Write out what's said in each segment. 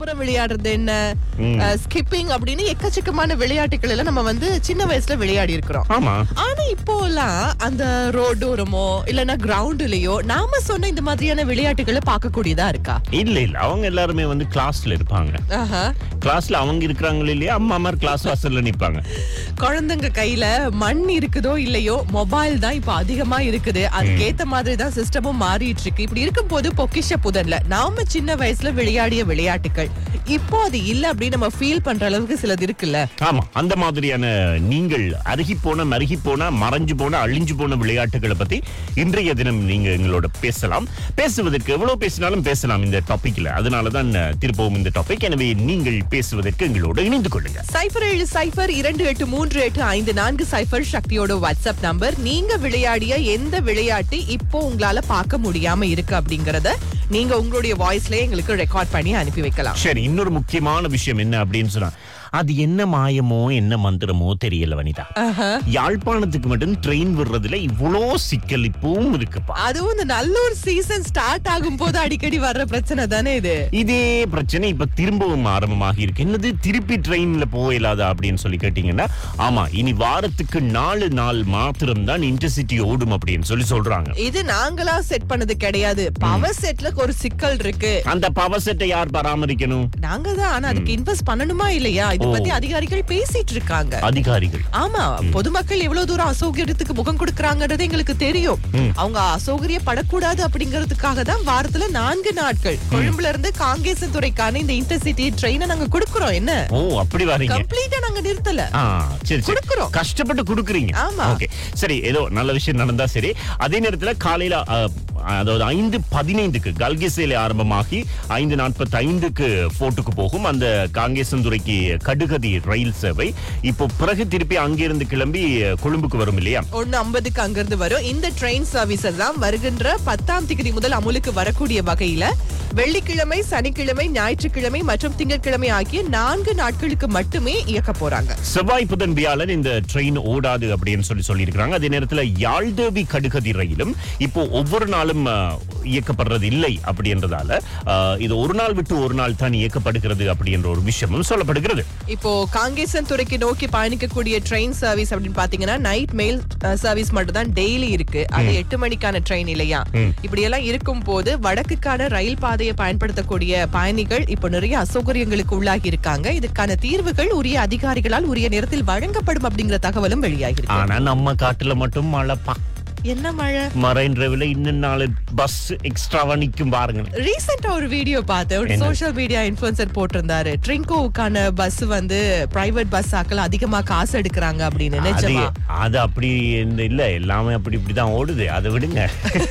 புறம் விளையாடுறது என்ன ஸ்கிப்பிங் அப்படின்னு எக்கச்சக்கமான விளையாட்டுகள் எல்லாம் நம்ம வந்து சின்ன வயசுல விளையாடி இருக்கிறோம் ஆமா ஆனா இப்போ எல்லாம் அந்த ரோடோரமோ இல்லனா கிரவுண்ட்லயோ நாம சொன்ன இந்த மாதிரியான விளையாட்டுகளை பார்க்கக்கூடியதா இருக்கா இல்ல இல்ல அவங்க எல்லாருமே வந்து கிளாஸ்ல இருப்பாங்க ஆஹா. கிளாஸ்ல அவங்க இருக்கிறாங்களோ இல்லையா அம்மா அம்மா கிளாஸ் வாசல்ல நிப்பாங்க குழந்தைங்க கையில மண் இருக்குதோ இல்லையோ மொபைல் தான் இப்ப அதிகமா இருக்குது அதுக்கேத்த மாதிரி தான் சிஸ்டமும் மாறிட்டு இருக்கு இப்படி இருக்கும்போது பொக்கிஷ புதன்ல நாம சின்ன வயசுல விளையாடிய விளையாட்டுகள் இப்போ அது இல்ல அப்படின்னு நம்ம ஃபீல் பண்ற அளவுக்கு சிலது இருக்குல்ல ஆமா அந்த மாதிரியான நீங்கள் அருகி போன மருகி போன மறைஞ்சு போன அழிஞ்சு போன விளையாட்டுகளை பத்தி இன்றைய தினம் நீங்க எங்களோட பேசலாம் பேசுவதற்கு எவ்வளவு பேசினாலும் பேசலாம் இந்த டாபிக்ல அதனாலதான் அஹ், திருப்பவும் இந்த டாபிக் எனவே நீங்கள் பேசுவதற்கு எங்களோட இணைந்து கொள்ளுங்க சைபர் ஏழு சைபர் இரண்டு எட்டு மூன்று எட்டு ஐந்து நான்கு சைபர் சக்தியோட வாட்ஸ்அப் நம்பர் நீங்க விளையாடிய எந்த விளையாட்டு இப்போ உங்களால பார்க்க முடியாம இருக்கு அப்படிங்கறத நீங்க உங்களுடைய வாய்ஸ்லயே எங்களுக்கு ரெக்கார்ட் பண்ணி அனுப்பி வைக்கலாம் சரி இன்னொரு முக்கியமான விஷயம் என்ன அப்படின்னு சொன்னா அது என்ன மாயமோ என்ன மந்திரமோ தெரியல வனிதா யாழ்ப்பாணத்துக்கு மட்டும் ட்ரெயின் விடுறதுல இவ்வளோ சிக்கல் இப்பவும் இருக்குப்பா அதுவும் இந்த நல்லூர் சீசன் ஸ்டார்ட் ஆகும் போது அடிக்கடி வர்ற பிரச்சனை தானே இது இதே பிரச்சனை இப்ப திரும்பவும் ஆரம்பமாகி இருக்கு என்னது திருப்பி ட்ரெயின்ல போயிடாதா அப்படின்னு சொல்லி கேட்டீங்கன்னா ஆமா இனி வாரத்துக்கு நாலு நாள் மாத்திரம் தான் இன்டர்சிட்டி ஓடும் அப்படின்னு சொல்லி சொல்றாங்க இது நாங்களா செட் பண்ணது கிடையாது பவர் செட்ல ஒரு சிக்கல் இருக்கு அந்த பவர் செட்டை யார் பராமரிக்கணும் நாங்க தான் ஆனா அதுக்கு இன்வெஸ்ட் பண்ணணுமா இல்லையா இது ஓ. பத்தி அதிகாரிகள் பேசிட்டு இருக்காங்க அதிகாரிகள் ஆமா பொதுமக்கள் எவ்வளவு தூரம் அசௌகரியத்துக்கு முகம் கொடுக்கறாங்கன்றது எங்களுக்கு தெரியும் அவங்க அசௌகரியப்படக்கூடாது அப்படிங்கறதுக்காக தான் வாரத்துல நான்கு நாட்கள் கொழும்புல இருந்து காங்கேசன் துறைக்கான இந்த இன்டர்சிட்டி ட்ரெயினை நாங்க கொடுக்கறோம் என்ன ஓ அப்படி வரீங்க கம்ப்ளீட்டா நாங்க நிறுத்தல ஆ, சரி சரி கொடுக்கிறோம். கஷ்டப்பட்டு கொடுக்குறீங்க ஆமா. ஓகே சரி ஏதோ நல்ல விஷயம் நடந்தா சரி அதே நேரத்துல காலையில அ, அதாவது ஐந்து பதினைந்துக்கு கல்கிசேல ஆரம்பமாகி ஐந்து நாற்பத்தி ஐந்துக்கு போர்ட்டுக்கு போகும் அந்த காங்கேசந்துறைக்கு கடுகதி ரயில் சேவை இப்போ பிறகு திருப்பி அங்கிருந்து கிளம்பி கொழும்புக்கு வரும் இல்லையா ஒண்ணு ஐம்பதுக்கு அங்கிருந்து வரும் இந்த ட்ரெயின் சர்வீஸ் எல்லாம் வருகின்ற பத்தாம் தேதி முதல் அமுலுக்கு வரக்கூடிய வகையில வெள்ளிக்கிழமை சனிக்கிழமை ஞாயிற்றுக்கிழமை மற்றும் திங்கட்கிழமை ஆகிய நான்கு நாட்களுக்கு மட்டுமே இயக்க போறாங்க செவ்வாய் புதன் வியாழன் இந்த ட்ரெயின் ஓடாது அப்படின்னு சொல்லி சொல்லியிருக்கிறாங்க அதே நேரத்துல யாழ்தேவி கடுகதி ரயிலும் இப்போ ஒவ்வொரு நாளும் ஆ, இயக்கப்படுறது இல்லை அப்படின்றதால ஆ, இது ஒரு நாள் விட்டு ஒரு நாள் தான் இயக்கப்படுகிறது அப்படின்ற ஒரு விஷயமும் சொல்லப்படுகிறது இப்போ காங்கேசன் துறைக்கு நோக்கி பயணிக்கக்கூடிய ட்ரெயின் சர்வீஸ் அப்படின்னு பாத்தீங்கன்னா நைட் மெயில் சர்வீஸ் மட்டும் தான் டெய்லி இருக்கு அது எட்டு மணிக்கான ட்ரெயின் இல்லையா இப்படி எல்லாம் இருக்கும் போது வடக்குக்கான ரயில் பாதையை பயன்படுத்தக்கூடிய பயணிகள் இப்போ நிறைய அசௌகரியங்களுக்கு உள்ளாகி இருக்காங்க இதுக்கான தீர்வுகள் உரிய அதிகாரிகளால் உரிய நேரத்தில் வழங்கப்படும் அப்படிங்கிற தகவலும் வெளியாகி இருக்கு ஆனா நம்ம காட்டுல மட்டும் மழைப்பா என்ன மழை மரைன் டிரைவ்ல இன்னும் நாலு பஸ் எக்ஸ்ட்ராவா நிக்கும் பாருங்க ரீசெண்டா ஒரு வீடியோ பார்த்தேன் ஒரு என்ன? சோஷியல் மீடியா இன்ஃபுளுசர் போட்டிருந்தாரு ட்ரிங்கோவுக்கான பஸ் வந்து பிரைவேட் பஸ் ஆக்கள் அதிகமா காசு எடுக்கிறாங்க அப்படின்னு அது நிஜமா அது அப்படி இந்த- இல்ல எல்லாமே அப்படி இப்படிதான் ஓடுது அதை விடுங்க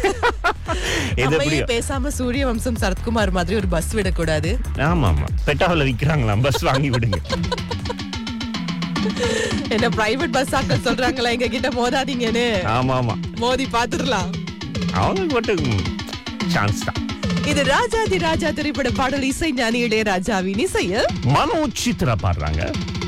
எது எப்படி நம்மையே பேசாம சூரிய வம்சம் சரத்குமார் மாதிரி ஒரு பஸ் விடக்கூடாது ஆமா ஆமா பெட்டாவில விக்கிறாங்களாம் பஸ் வாங்கி விடுங்க என்ன பிரைவேட் பஸ் ஆக்கள் சொல்றாங்களா எங்க கிட்ட மோதாதீங்கன்னு ஆமா ஆமா மோதி பாத்துடலாம் அவங்க மட்டும் சான்ஸ் தான் இது ராஜாதி ராஜா திரைப்பட பாடல் இசை ஞானி இளையராஜாவின் இசையில் மனோ சித்ரா பாடுறாங்க